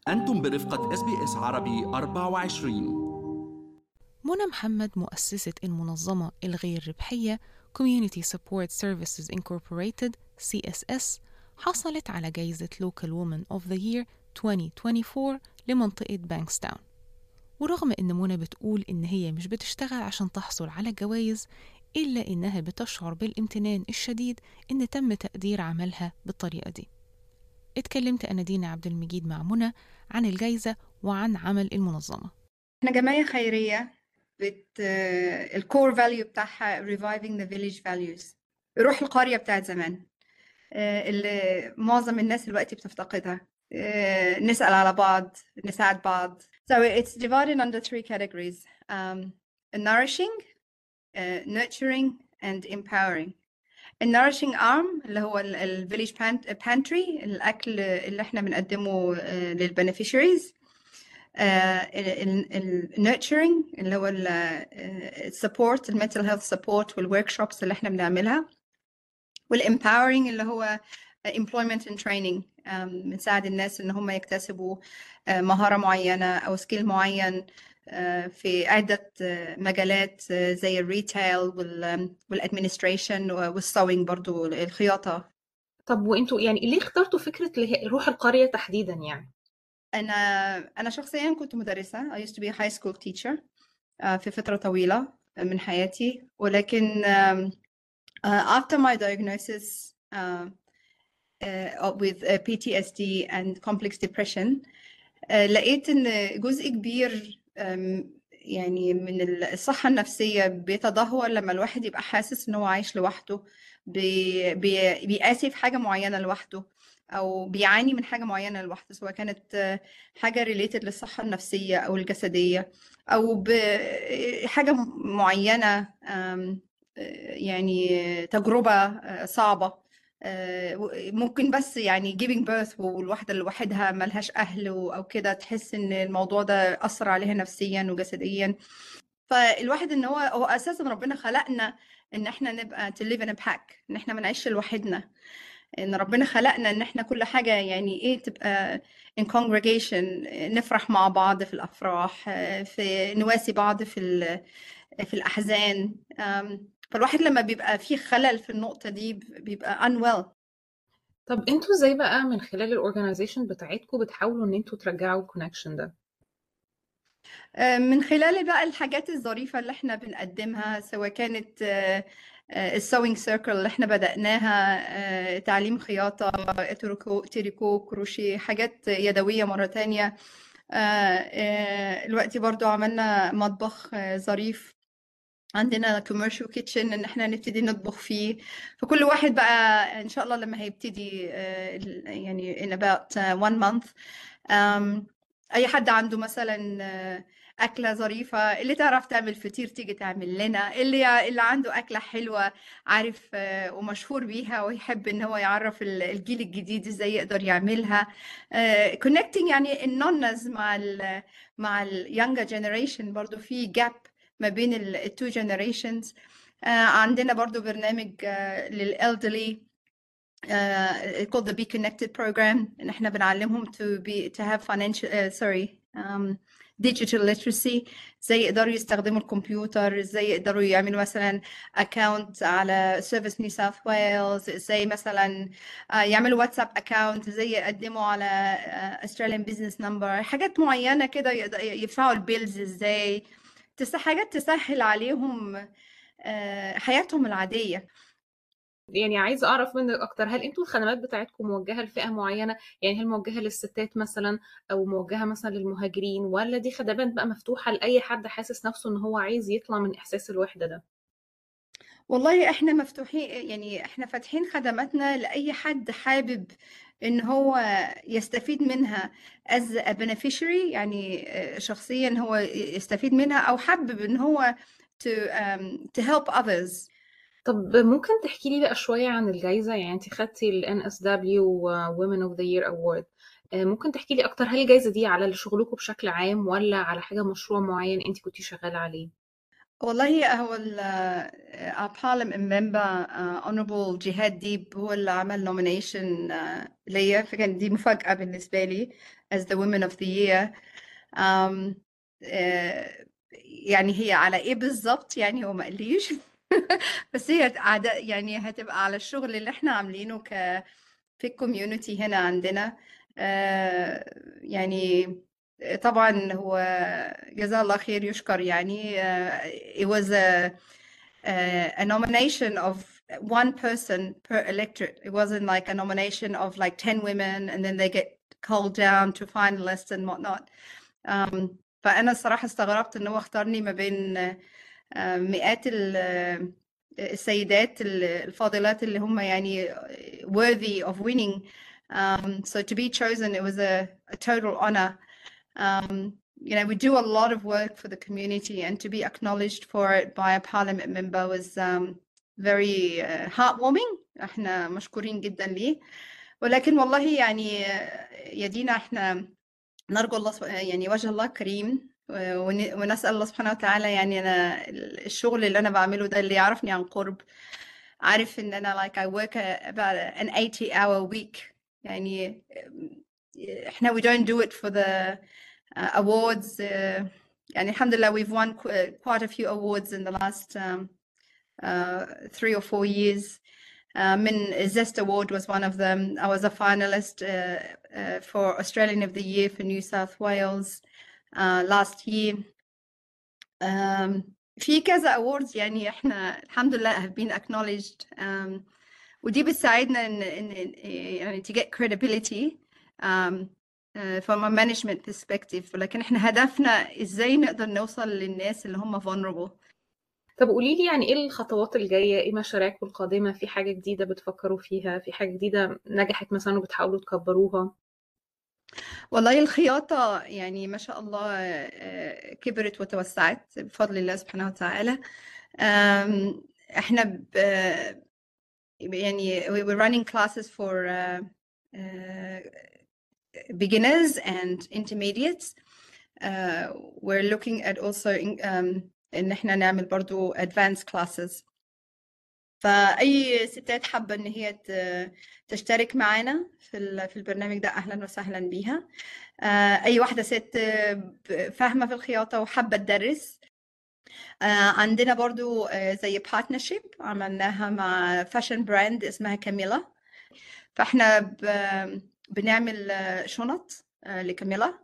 أنتم برفقة اس بي اس عربي 24 منى محمد مؤسسة المنظمة الغير ربحية Community Support Services Incorporated CSS حصلت على جايزة Local Woman of the Year 2024 لمنطقة بانكستاون ورغم إن منى بتقول إن هي مش بتشتغل عشان تحصل على جوائز إلا إنها بتشعر بالامتنان الشديد إن تم تقدير عملها بالطريقة دي اتكلمت أنا دينا عبد المجيد مع منى عن الجايزة وعن عمل المنظمة احنا جمعية خيرية بت الكور فاليو بتاعها reviving the village values روح القرية بتاعت زمان آه، اللي معظم الناس دلوقتي بتفتقدها آه، نسأل على بعض نساعد بعض so it's divided under three categories um, nourishing uh, nurturing and empowering النورشنج ارم اللي هو الفيليج بانتري الاكل اللي احنا بنقدمه آه، للبنفيشريز النurturing اللي هو السبورت المنتل هيلث سبورت والورك شوبس اللي احنا بنعملها والempowering اللي هو employment and training آم، بنساعد الناس ان هم يكتسبوا آه، مهارة معينة او سكيل معين آه، في عدة آه، مجالات آه، زي الريتيل والادمنستريشن والسوينج برضو الخياطة طب وانتوا يعني ليه اخترتوا فكرة اللي هي روح القرية تحديدا يعني؟ أنا أنا شخصيا كنت مدرسة I used to be a high school teacher آه، في فترة طويلة من حياتي ولكن آم، آه، after my diagnosis uh, uh, with uh, PTSD and complex depression آه، لقيت إن جزء كبير آم، يعني من الصحة النفسية بيتدهور لما الواحد يبقى حاسس إن هو عايش لوحده بي بي بيقاسي في حاجة معينة لوحده أو بيعاني من حاجة معينة لوحده سواء كانت آه، حاجة related للصحة النفسية أو الجسدية أو بحاجة معينة آم، آه، يعني تجربة آه، صعبة آه، ممكن بس يعني giving birth والواحدة لوحدها ملهاش أهل و- أو كده تحس إن الموضوع ده أثر عليها نفسيا وجسديا فالواحد إن هو هو أساسا ربنا خلقنا إن إحنا نبقى to live in a pack إن إحنا ما نعيش لوحدنا إن ربنا خلقنا إن إحنا كل حاجة يعني إيه تبقى in congregation نفرح مع بعض في الأفراح آه، في نواسي بعض في ال- في الأحزان آم، فالواحد لما بيبقى فيه خلل في النقطة دي بيبقى unwell طب انتوا ازاي بقى من خلال الاورجنايزيشن بتاعتكم بتحاولوا ان انتوا ترجعوا الكونكشن ده؟ من خلال بقى الحاجات الظريفة اللي احنا بنقدمها سواء كانت السوينج سيركل اللي احنا بدأناها آه، تعليم خياطة تريكو تريكو كروشيه حاجات يدوية مرة تانية آه، آه، دلوقتي برضو عملنا مطبخ آه، ظريف عندنا commercial kitchen ان احنا نبتدي نطبخ فيه فكل واحد بقى ان شاء الله لما هيبتدي آه، ال- يعني in about uh, one month um, اي حد عنده مثلا آه، اكله ظريفه اللي تعرف تعمل فطير تيجي تعمل لنا اللي اللي عنده اكله حلوه عارف آه، ومشهور بيها ويحب ان هو يعرف ال- الجيل الجديد ازاي يقدر يعملها كونكتنج يعني النونز مع ال مع اليونجر جنريشن برضو في جاب ما بين التو جنريشنز عندنا برضو برنامج آه، للelderly uh, called the Be Connected program ان احنا بنعلمهم to be to have financial uh, sorry um, digital literacy ازاي يقدروا يستخدموا الكمبيوتر ازاي يقدروا يعملوا مثلا account على Service New South Wales ازاي مثلا uh, يعملوا واتساب account ازاي يقدموا على uh, Australian Business Number حاجات معينة كده يقدر- يدفعوا البيلز ازاي تس حاجات تسهل عليهم uh, حياتهم العادية يعني عايزة أعرف منك أكتر هل أنتوا الخدمات بتاعتكم موجهة لفئة معينة يعني هل موجهة للستات مثلا أو موجهة مثلا للمهاجرين ولا دي خدمات بقى مفتوحة لأي حد حاسس نفسه إن هو عايز يطلع من إحساس الوحدة ده والله احنا مفتوحين يعني احنا فاتحين خدماتنا لأي حد حابب ان هو يستفيد منها as a beneficiary يعني آه، شخصيا هو يستفيد منها او حابب ان هو to um, to help others طب ممكن تحكي لي بقى شوية عن الجايزة يعني أنت خدتي ال NSW Women of the Year Award آه، ممكن تحكي لي أكتر هل الجايزة دي على شغلكم بشكل عام ولا على حاجة مشروع معين أنت كنتي شغالة عليه؟ والله هو ال uh, our parliament member uh, honorable جهاد ديب هو اللي عمل nomination uh, ليا فكان دي مفاجأة بالنسبة لي as the woman of the year um, uh, يعني هي على ايه بالظبط يعني هو ما قاليش بس هي عادة يعني هتبقى على الشغل اللي احنا عاملينه ك في الكوميونتي هنا عندنا uh, يعني طبعا هو جزاه الله خير يشكر يعني uh, it was a, a, a nomination of one person per electorate it wasn't like a nomination of like 10 women and then they get called down to finalists and whatnot um, فأنا الصراحة استغربت إن هو اختارني ما بين uh, مئات السيدات الفاضلات اللي هم يعني worthy of winning um, so to be chosen it was a, a total honor um, you know, we do a lot of work for the community, and to be acknowledged for it by a parliament member was um, very uh, heartwarming. احنا مشكورين جدا ليه ولكن والله يعني يا دينا احنا نرجو الله يعني وجه الله كريم ونسأل الله سبحانه وتعالى يعني أنا الشغل اللي أنا بعمله ده اللي يعرفني عن قرب عارف إن أنا like I work about an 80 hour week يعني احنا we don't do it for the uh, awards uh, يعني الحمد لله we've won quite a few awards in the last um, uh, three or four years uh, من Zest Award was one of them I was a finalist for Australian of the Year for New South Wales last year um, في كذا awards يعني احنا الحمد لله have been acknowledged um, ودي بتساعدنا ان, إن يعني to get credibility um, from a management perspective لكن احنا هدفنا ازاي نقدر نوصل للناس اللي هم vulnerable طب قولي لي يعني ايه الخطوات الجايه ايه مشاريعكم القادمه في حاجه جديده بتفكروا فيها في حاجه جديده نجحت مثلا وبتحاولوا تكبروها والله الخياطة يعني ما شاء الله كبرت وتوسعت بفضل الله سبحانه وتعالى احنا ب يعني we were running classes for uh, uh, beginners and intermediates. Uh, we're looking at also in, um, ان احنا نعمل برضو advanced classes. فأي ستات حابة إن هي تشترك معانا في في البرنامج ده أهلا وسهلا بيها. أي واحدة ست فاهمة في الخياطة وحابة تدرس. عندنا برضو زي partnership عملناها مع فاشن براند اسمها كاميلا. فاحنا بنعمل شنط لكاميلا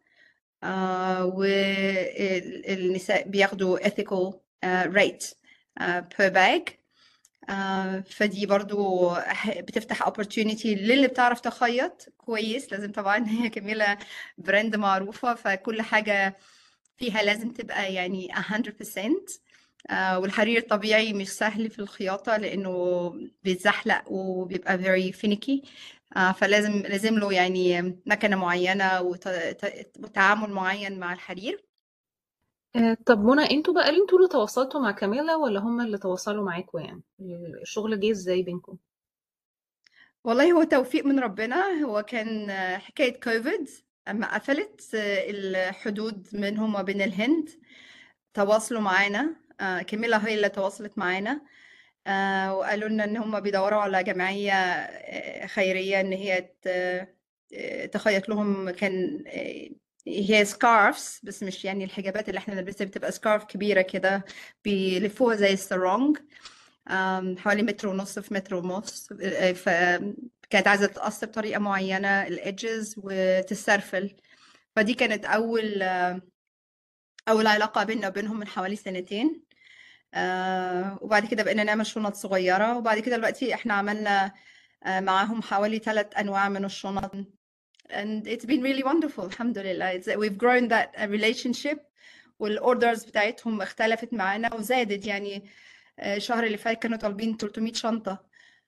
والنساء بياخدوا ethical rate per bag فدي برضو بتفتح opportunity للي بتعرف تخيط كويس لازم طبعا هي كاميلا براند معروفة فكل حاجة فيها لازم تبقى يعني 100% والحرير الطبيعي مش سهل في الخياطة لأنه بيتزحلق وبيبقى very finicky فلازم لازم له يعني مكنة معينة وتعامل معين مع الحرير طب منى انتوا بقى انتوا اللي تواصلتوا مع كاميلا ولا هم اللي تواصلوا معاكم يعني الشغل جه ازاي بينكم والله هو توفيق من ربنا هو كان حكاية كوفيد أما قفلت الحدود منهم وبين الهند تواصلوا معانا كاميلا هي اللي تواصلت معانا آه وقالوا لنا ان هم بيدوروا على جمعيه خيريه ان هي تخيط لهم كان هي سكارفز بس مش يعني الحجابات اللي احنا نلبسها بتبقى سكارف كبيره كده بيلفوها زي السرونج حوالي متر ونص في متر ونص فكانت عايزه تقص بطريقه معينه الادجز وتسرفل فدي كانت اول اول علاقه بيننا وبينهم من حوالي سنتين آه وبعد كده بقينا نعمل شنط صغيرة وبعد كده دلوقتي احنا عملنا آه معاهم حوالي ثلاث أنواع من الشنط and it's been really wonderful الحمد لله it's, we've grown that relationship والاوردرز بتاعتهم اختلفت معانا وزادت يعني الشهر اللي فات كانوا طالبين 300 شنطة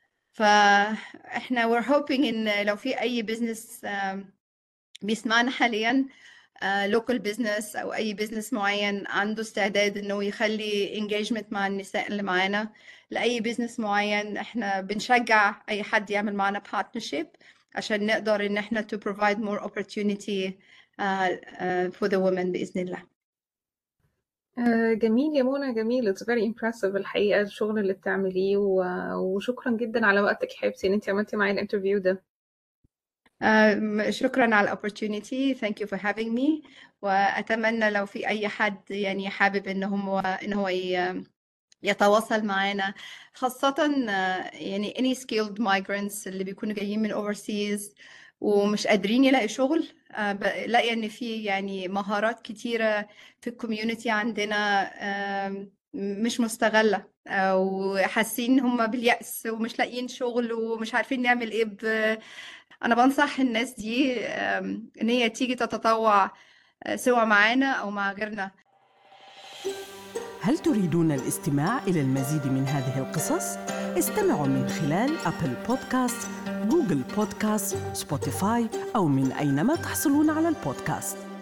فاحنا we're hoping ان لو في اي بزنس بيسمعنا حاليا لوكال uh, بزنس او اي بزنس معين عنده استعداد انه يخلي انجيجمنت مع النساء اللي معانا لاي بزنس معين احنا بنشجع اي حد يعمل معانا بارتنرشيب عشان نقدر ان احنا to provide more opportunity uh, uh, for the women باذن الله آه، جميل يا منى جميل it's very impressive الحقيقة الشغل اللي بتعمليه و- وشكرا جدا على وقتك يا حبيبتي ان انت عملتي معايا الانترفيو ده آه، شكرا على ال opportunity thank you for having me وأتمنى لو في أي حد يعني حابب إن هو إن هو ي- يتواصل معنا خاصة آه، يعني any skilled migrants اللي بيكونوا جايين من overseas ومش قادرين يلاقي شغل آه، بلاقي إن في يعني مهارات كتيرة في الكوميونتي عندنا آم، مش مستغلة آه، وحاسين هم باليأس ومش لاقيين شغل ومش عارفين نعمل إيه ب... أنا بنصح الناس دي آم، إن هي تيجي تتطوع آه، سواء معانا أو مع غيرنا هل تريدون الاستماع إلى المزيد من هذه القصص؟ استمعوا من خلال أبل بودكاست، جوجل بودكاست، سبوتيفاي أو من أينما تحصلون على البودكاست